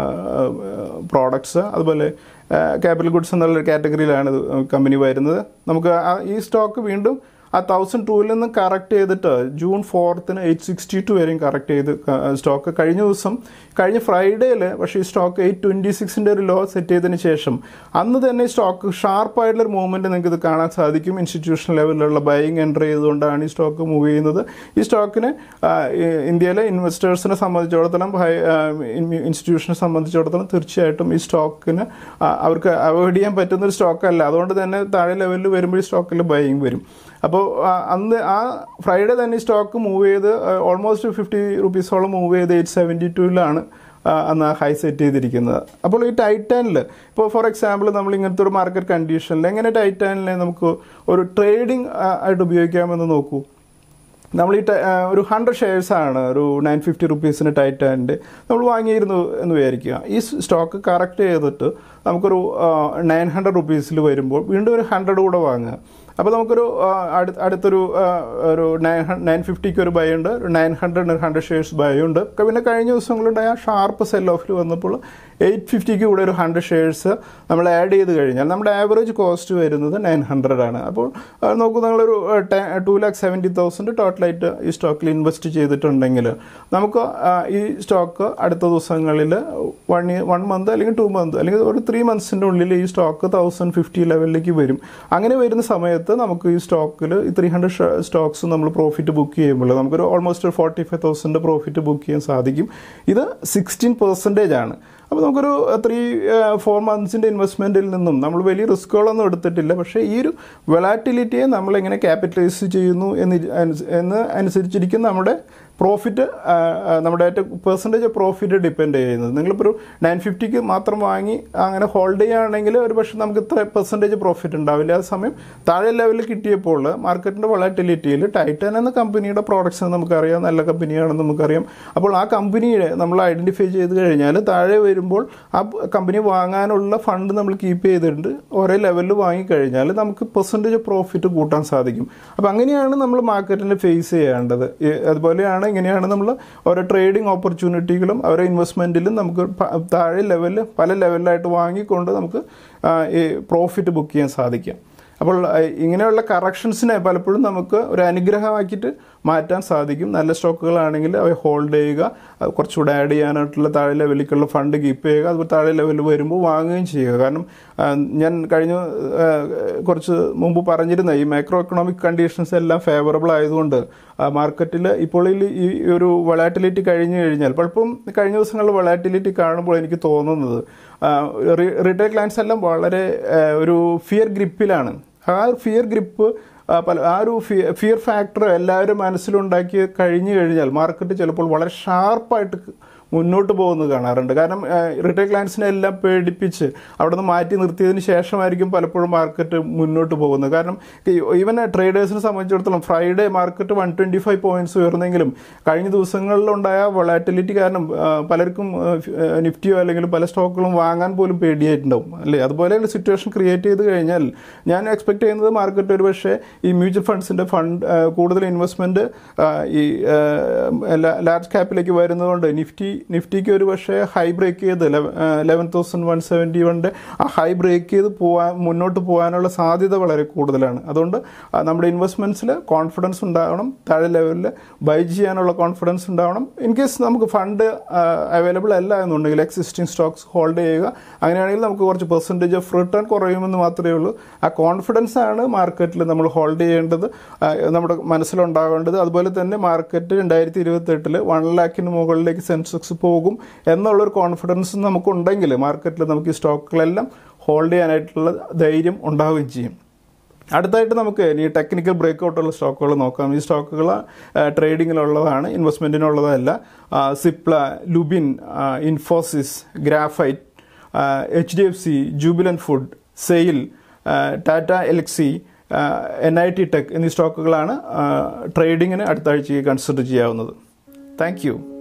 പ്രോഡക്ട്സ് അതുപോലെ ക്യാപിറ്റൽ ഗുഡ്സ് എന്നുള്ള കാറ്റഗറിയിലാണ് ഇത് കമ്പനി വരുന്നത് നമുക്ക് ആ- ഈ സ്റ്റോക്ക് വീണ്ടും ആ തൗസൻഡ് ടൂവിൽ നിന്ന് കറക്റ്റ് ചെയ്തിട്ട് ജൂൺ ഫോർത്തിന് എയ്റ്റ് സിക്സ്റ്റി ടു വരെയും കറക്റ്റ് ചെയ്ത് സ്റ്റോക്ക് കഴിഞ്ഞ ദിവസം കഴിഞ്ഞ ഫ്രൈഡേയിൽ പക്ഷേ ഈ സ്റ്റോക്ക് എയ്റ്റ് ട്വൻറ്റി സിക്സിൻ്റെ ഒരു ലോ സെറ്റ് ചെയ്തതിന് ശേഷം അന്ന് തന്നെ സ്റ്റോക്ക് ഷാർപ്പായിട്ടുള്ളൊരു മൂവ്മെൻറ്റ് നിങ്ങൾക്ക് ഇത് കാണാൻ സാധിക്കും ഇൻസ്റ്റിറ്റ്യൂഷണൽ ലെവലിലുള്ള ബൈയിങ് എൻ്റർ ചെയ്തുകൊണ്ടാണ് ഈ സ്റ്റോക്ക് മൂവ് ചെയ്യുന്നത് ഈ സ്റ്റോക്കിന് ആ, ഈ- ഇന്ത്യയിലെ ഇൻവെസ്റ്റേഴ്സിനെ സംബന്ധിച്ചിടത്തോളം ഹൈ ഇൻസ്റ്റിറ്റ്യൂഷനെ സംബന്ധിച്ചിടത്തോളം തീർച്ചയായിട്ടും ഈ സ്റ്റോക്കിന് ആ, അവർക്ക് അവോയ്ഡ് ചെയ്യാൻ പറ്റുന്ന ഒരു സ്റ്റോക്കല്ല അതുകൊണ്ട് തന്നെ താഴെ ലെവലിൽ വരുമ്പോൾ ഈ സ്റ്റോക്കിൽ ബൈയിങ് വരും അപ്പോൾ അന്ന് ആ ഫ്രൈഡേ തന്നെ ഈ സ്റ്റോക്ക് മൂവ് ചെയ്ത് ഓൾമോസ്റ്റ് ഫിഫ്റ്റി റുപ്പീസോളം മൂവ് ചെയ്ത് എയ്റ്റ് സെവൻറ്റി ടൂവിലാണ് അന്ന് ആ ഹൈ സെറ്റ് ചെയ്തിരിക്കുന്നത് അപ്പോൾ ഈ ടൈറ്റാനിൽ ഇപ്പോൾ ഫോർ എക്സാമ്പിൾ നമ്മൾ ഇങ്ങനത്തെ ഒരു മാർക്കറ്റ് കണ്ടീഷനിൽ എങ്ങനെ ടൈറ്റാനിനെ നമുക്ക് ഒരു ട്രേഡിംഗ് ആയിട്ട് ഉപയോഗിക്കാമെന്ന് നോക്കൂ നമ്മൾ ഈ ട- ആ, ഒരു ഹൺഡ്രഡ് ഷെയർസ് ആണ് ഒരു നയൻ ഫിഫ്റ്റി റുപ്പീസിന് ടൈറ്റാൻ്റെ നമ്മൾ വാങ്ങിയിരുന്നു എന്ന് വിചാരിക്കുക ഈ സ്റ്റോക്ക് കറക്റ്റ് ചെയ്തിട്ട് നമുക്കൊരു നയൻ ഹൺഡ്രഡ് റുപ്പീസിൽ വരുമ്പോൾ വീണ്ടും ഒരു ഹൺഡ്രഡ് കൂടെ വാങ്ങുക അപ്പോൾ നമുക്കൊരു ആ, അടു- അടുത്തൊരു ആ, ഒരു നയൻ നയൻ ഫിഫ്റ്റിക്ക് ഒരു ബൈ ഉണ്ട് ഒരു nine hundred hundred shares buy ഉണ്ട് ക- പിന്നെ കഴിഞ്ഞ ദിവസങ്ങളുണ്ടായ ആ ഷാർപ്പ് സെൽ ഓഫിൽ വന്നപ്പോൾ എയ്റ്റ് ഫിഫ്റ്റിക്ക് കൂടെ ഒരു ഹൺഡ്രഡ് ഷെയർസ് നമ്മൾ ആഡ് ചെയ്ത് കഴിഞ്ഞാൽ നമ്മുടെ ആവറേജ് കോസ്റ്റ് വരുന്നത് നയൻ ഹൺഡ്രഡ് ആണ് അപ്പോൾ ആ, നോക്കൂ നിങ്ങളൊരു ടു ലാക്ക് സെവൻറ്റി തൗസൻഡ് ടോട്ടലായിട്ട് ഈ സ്റ്റോക്കിൽ ഇൻവെസ്റ്റ് ചെയ്തിട്ടുണ്ടെങ്കിൽ നമുക്ക് ആ, ഈ സ്റ്റോക്ക് അടുത്ത ദിവസങ്ങളിൽ വൺ വൺ മന്ത് അല്ലെങ്കിൽ ടു മന്ത് അല്ലെങ്കിൽ ഒരു ത്രീ മന്ത്സിൻ്റെ ഉള്ളിൽ ഈ സ്റ്റോക്ക് തൗസൻഡ് ഫിഫ്റ്റി ലെവലിലേക്ക് വരും അങ്ങനെ വരുന്ന സമയത്ത് നമുക്ക് ഈ സ്റ്റോക്കിൽ ഈ ത്രീ ഹൺഡ്രഡ് സ്റ്റോക്സ് നമ്മൾ പ്രോഫിറ്റ് ബുക്ക് ചെയ്യുമ്പോൾ നമുക്കൊരു ഓൾമോസ്റ്റ് ഒരു forty five thousand profit book ചെയ്യാൻ സാധിക്കും ഇത് സിക്സ്റ്റീൻ പെർസെൻറ്റേജ് ആണ് അപ്പോൾ നമുക്കൊരു ത്രീ ഫോർ മന്ത്സിൻ്റെ ഇൻവെസ്റ്റ്മെൻറ്റിൽ നിന്നും നമ്മൾ വലിയ റിസ്കുകളൊന്നും എടുത്തിട്ടില്ല പക്ഷേ ഈ ഒരു വെളാറ്റിലിറ്റിയെ നമ്മളെങ്ങനെ ക്യാപിറ്റലൈസ് ചെയ്യുന്നു എന്ന് ഇ- അനുസ- എന്ന് അനുസരിച്ചിരിക്കും നമ്മുടെ പ്രോഫിറ്റ് നമ്മുടെ ഏറ്റവും പെർസെൻറ്റേജ് പ്രോഫിറ്റ് ഡിപ്പെൻഡ് ചെയ്യുന്നത് നിങ്ങളിപ്പോൾ ഒരു നയൻ ഫിഫ്റ്റിക്ക് മാത്രം വാങ്ങി അങ്ങനെ ഹോൾഡ് ചെയ്യുകയാണെങ്കിൽ ഒരു പക്ഷേ നമുക്ക് ഇത്ര പെർസെൻറ്റേജ് പ്രോഫിറ്റ് ഉണ്ടാവില്ല ആ സമയം താഴെ ലെവലിൽ കിട്ടിയപ്പോൾ മാർക്കറ്റിൻ്റെ വളാറ്റിലിറ്റിയിൽ ടൈറ്റൻ എന്ന കമ്പനിയുടെ പ്രോഡക്ട്സ് നമുക്കറിയാം നല്ല കമ്പനിയാണെന്ന് നമുക്കറിയാം അപ്പോൾ ആ കമ്പനിയെ നമ്മൾ ഐഡൻറ്റിഫൈ ചെയ്ത് കഴിഞ്ഞാൽ താഴെ വരുമ്പോൾ ആ കമ്പനി വാങ്ങാനുള്ള ഫണ്ട് നമ്മൾ കീപ്പ് ചെയ്തിട്ടുണ്ട് ഒരേ ലെവലിൽ വാങ്ങിക്കഴിഞ്ഞാൽ നമുക്ക് പെർസെൻറ്റേജ് പ്രോഫിറ്റ് കൂട്ടാൻ സാധിക്കും അപ്പോൾ അങ്ങനെയാണ് നമ്മൾ മാർക്കറ്റിൽ ഫേസ് ചെയ്യേണ്ടത് ഈ അതുപോലെയാണ് ഇങ്ങനെയാണ് നമ്മൾ ഓരോ ട്രേഡിംഗ് ഓപ്പർച്യൂണിറ്റികളും ഓരോ ഇൻവെസ്റ്റ്മെൻറ്റിലും നമുക്ക് പ- താഴെ ലെവലിൽ പല ലെവലിലായിട്ട് വാങ്ങിക്കൊണ്ട് നമുക്ക് ആ, ഈ പ്രോഫിറ്റ് ബുക്ക് ചെയ്യാൻ സാധിക്കും അപ്പോൾ ആ, ഇങ്ങനെയുള്ള കറക്ഷൻസിനെ പലപ്പോഴും നമുക്ക് ഒരു അനുഗ്രഹമാക്കിയിട്ട് മാറ്റാൻ സാധിക്കും നല്ല സ്റ്റോക്കുകളാണെങ്കിൽ അവ ഹോൾഡ് ചെയ്യുക അത് കുറച്ചുകൂടെ ആഡ് ചെയ്യാനായിട്ടുള്ള താഴെ ലെവലിലേക്കുള്ള ഫണ്ട് കീപ്പ് ചെയ്യുക അതുപോലെ താഴെ ലെവലിൽ വരുമ്പോൾ വാങ്ങുകയും ചെയ്യുക കാരണം ആ, ഞാൻ കഴിഞ്ഞ ആ, കുറച്ച് മുമ്പ് പറഞ്ഞിരുന്ന ഈ മൈക്രോ എക്കണോമിക് കണ്ടീഷൻസ് എല്ലാം ഫേവറബിൾ ആയതുകൊണ്ട് മാർക്കറ്റിൽ ഇപ്പോൾ ഈ ഈ ഒരു വളാറ്റിലിറ്റി കഴിഞ്ഞു കഴിഞ്ഞാൽ പലപ്പോഴും കഴിഞ്ഞ ദിവസങ്ങളിൽ വളാറ്റിലിറ്റി കാണുമ്പോൾ എനിക്ക് തോന്നുന്നത് റീറ്റെയിൽ ക്ലയൻസ് എല്ലാം വളരെ ആ, ഒരു ഫിയർ ഗ്രിപ്പിലാണ് ആ ഒരു ഫിയർ ഗ്രിപ്പ് പല ആ ഒരു ഫിയർ ഫാക്ടർ എല്ലാവരും മനസ്സിലുണ്ടാക്കി കഴിഞ്ഞു കഴിഞ്ഞാൽ മാർക്കറ്റ് ചിലപ്പോൾ വളരെ ഷാർപ്പായിട്ട് മുന്നോട്ട് പോകുന്നത് കാണാറുണ്ട് കാരണം റിട്ടൈൽ ക്ലയൻസിനെ എല്ലാം പേടിപ്പിച്ച് അവിടെ നിന്ന് മാറ്റി നിർത്തിയതിന് ശേഷമായിരിക്കും പലപ്പോഴും മാർക്കറ്റ് മുന്നോട്ട് പോകുന്നത് കാരണം ഈവൻ ട്രേഡേഴ്സിനെ സംബന്ധിച്ചിടത്തോളം Friday market one twenty five points ഉയർന്നെങ്കിലും കഴിഞ്ഞ ദിവസങ്ങളിലുണ്ടായ വൊളാറ്റിലിറ്റി കാരണം ആ, പലർക്കും നിഫ്റ്റിയോ അല്ലെങ്കിൽ പല സ്റ്റോക്കുകളും വാങ്ങാൻ പോലും പേടിയായിട്ടുണ്ടാവും അല്ലേ അതുപോലെയുള്ള സിറ്റുവേഷൻ ക്രിയേറ്റ് ചെയ്ത് കഴിഞ്ഞാൽ ഞാൻ എക്സ്പെക്ട് ചെയ്യുന്നത് മാർക്കറ്റ് ഒരു പക്ഷേ ഈ മ്യൂച്വൽ ഫണ്ട്സിൻ്റെ ഫണ്ട് കൂടുതൽ ഇൻവെസ്റ്റ്മെൻറ്റ് ഈ ലാർജ് ക്യാപ്പിലേക്ക് വരുന്നതുകൊണ്ട് നിഫ്റ്റി നിഫ്റ്റിക്ക് ഒരു പക്ഷേ ഹൈ ബ്രേക്ക് ചെയ്ത് ലെവൻ തൗസൻഡ് വൺ സെവൻറ്റി വണ്ടെ ആ ഹൈ ബ്രേക്ക് ചെയ്ത് പോകാൻ മുന്നോട്ട് പോകാനുള്ള സാധ്യത വളരെ കൂടുതലാണ് അതുകൊണ്ട് ആ, നമ്മുടെ ഇൻവെസ്റ്റ്മെൻറ്റ്സിൽ കോൺഫിഡൻസ് ഉണ്ടാവണം താഴെ ലെവലിൽ ബൈ ചെയ്യാനുള്ള കോൺഫിഡൻസ് ഉണ്ടാവണം ഇൻ കേസ് നമുക്ക് ഫണ്ട് അവൈലബിൾ അല്ല എന്നുണ്ടെങ്കിൽ എക്സിസ്റ്റിംഗ് സ്റ്റോക്സ് ഹോൾഡ് ചെയ്യുക അങ്ങനെയാണെങ്കിൽ നമുക്ക് കുറച്ച് പെർസെൻറ്റേജ് ഓഫ് റിട്ടേൺ കുറയുമെന്ന് മാത്രമേ ഉള്ളൂ ആ കോൺഫിഡൻസ് ആണ് മാർക്കറ്റിൽ നമ്മൾ ഹോൾഡ് ചെയ്യേണ്ടത് ആ, നമ്മുടെ മനസ്സിലുണ്ടാകേണ്ടത് അതുപോലെ തന്നെ മാർക്കറ്റ് രണ്ടായിരത്തി ഇരുപത്തെട്ടിൽ വൺ ലാഖിന് മുകളിലേക്ക് സെൻസെക്സ് പോകും എന്നുള്ളൊരു കോൺഫിഡൻസ് നമുക്കുണ്ടെങ്കിൽ മാർക്കറ്റിൽ നമുക്ക് ഈ സ്റ്റോക്കുകളെല്ലാം ഹോൾഡ് ചെയ്യാനായിട്ടുള്ള ധൈര്യം ഉണ്ടാവുകയും ചെയ്യും അടുത്തായിട്ട് നമുക്ക് ഇനി ടെക്നിക്കൽ ബ്രേക്കൗട്ടുള്ള സ്റ്റോക്കുകൾ നോക്കാം ഈ സ്റ്റോക്കുകൾ ട്രേഡിങ്ങിലുള്ളതാണ് ഇൻവെസ്റ്റ്മെൻറ്റിനുള്ളതല്ല Cipla Lupin Infosys graphite H D F C jubilant food SAIL Tata Elxsi N I I T എന്നീ സ്റ്റോക്കുകളാണ് ട്രേഡിങ്ങിന് അടുത്ത ആഴ്ചയ്ക്ക് കൺസിഡർ ചെയ്യാവുന്നത് താങ്ക് യു